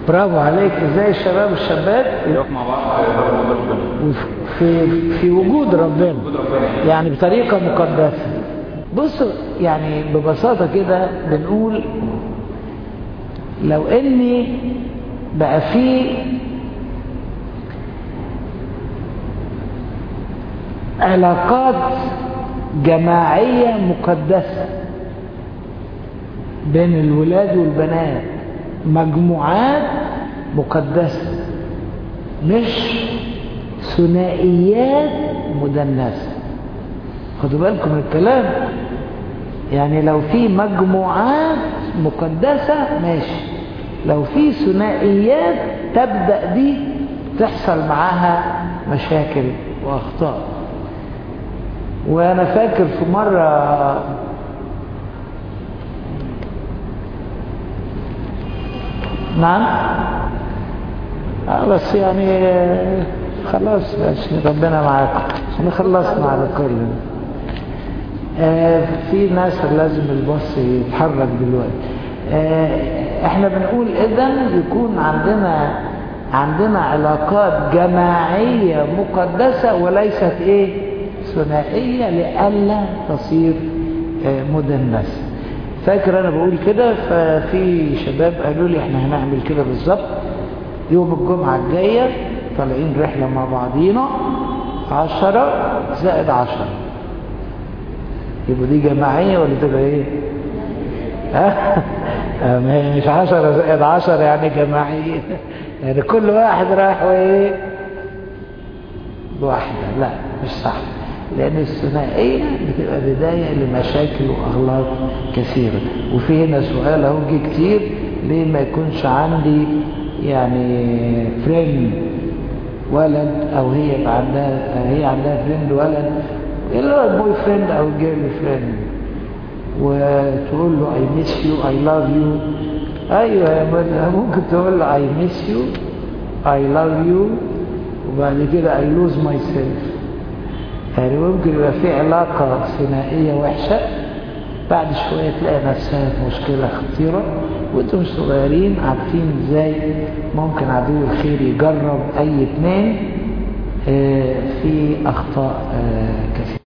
برافو عليك ازاي الشباب والشابات يقف مع بعض في ربنا في في وجود ربنا وجود ربنا يعني بطريقة مقدسة بصوا يعني ببساطة كده بنقول لو اني بقى في علاقات جماعية مقدسة بين الولاد والبنات مجموعات مقدسة مش ثنائيات مدنسة خدوا بالكم من الكلام يعني لو في مجموعات مقدسة ماشي لو في ثنائيات تبدأ دي تحصل معاها مشاكل وأخطاء وأنا فاكر في مرة نعم آه بس يعني آه، خلاص ماشي ربنا معاكم احنا خلصنا على كل آه في ناس لازم الباص يتحرك دلوقتي آه احنا بنقول اذا يكون عندنا عندنا علاقات جماعية مقدسة وليست ايه ثنائية لئلا تصير آه مدنسة فاكر انا بقول كده ففي شباب قالوا لي احنا هنعمل كده بالظبط يوم الجمعة الجاية طالعين رحلة مع بعضينا عشرة زائد عشرة يبقى دي جماعية ولا تبقى ايه ها ما هي مش عشرة زائد عشرة يعني جماعية يعني كل واحد رايح وايه بواحدة لا مش صح لأن الثنائية بتبقى بداية لمشاكل وأغلاط كثيرة وفي هنا سؤال اهو جه كتير ليه ما يكونش عندي يعني فريند ولد أو هي يبقى عندها هي عندها فريند ولد اللي هو البوي فريند أو الجيرل فريند وتقول له I miss you I love you أيوة يا مدى ممكن تقول له I miss you I love you وبعد كده I lose myself يعني ممكن يبقى في علاقة ثنائية وحشة بعد شوية تلاقي نفسها في مشكلة خطيرة وانتم صغيرين عارفين ازاي ممكن عدو الخير يجرب اي اتنين آه، في اخطاء آه، كثيرة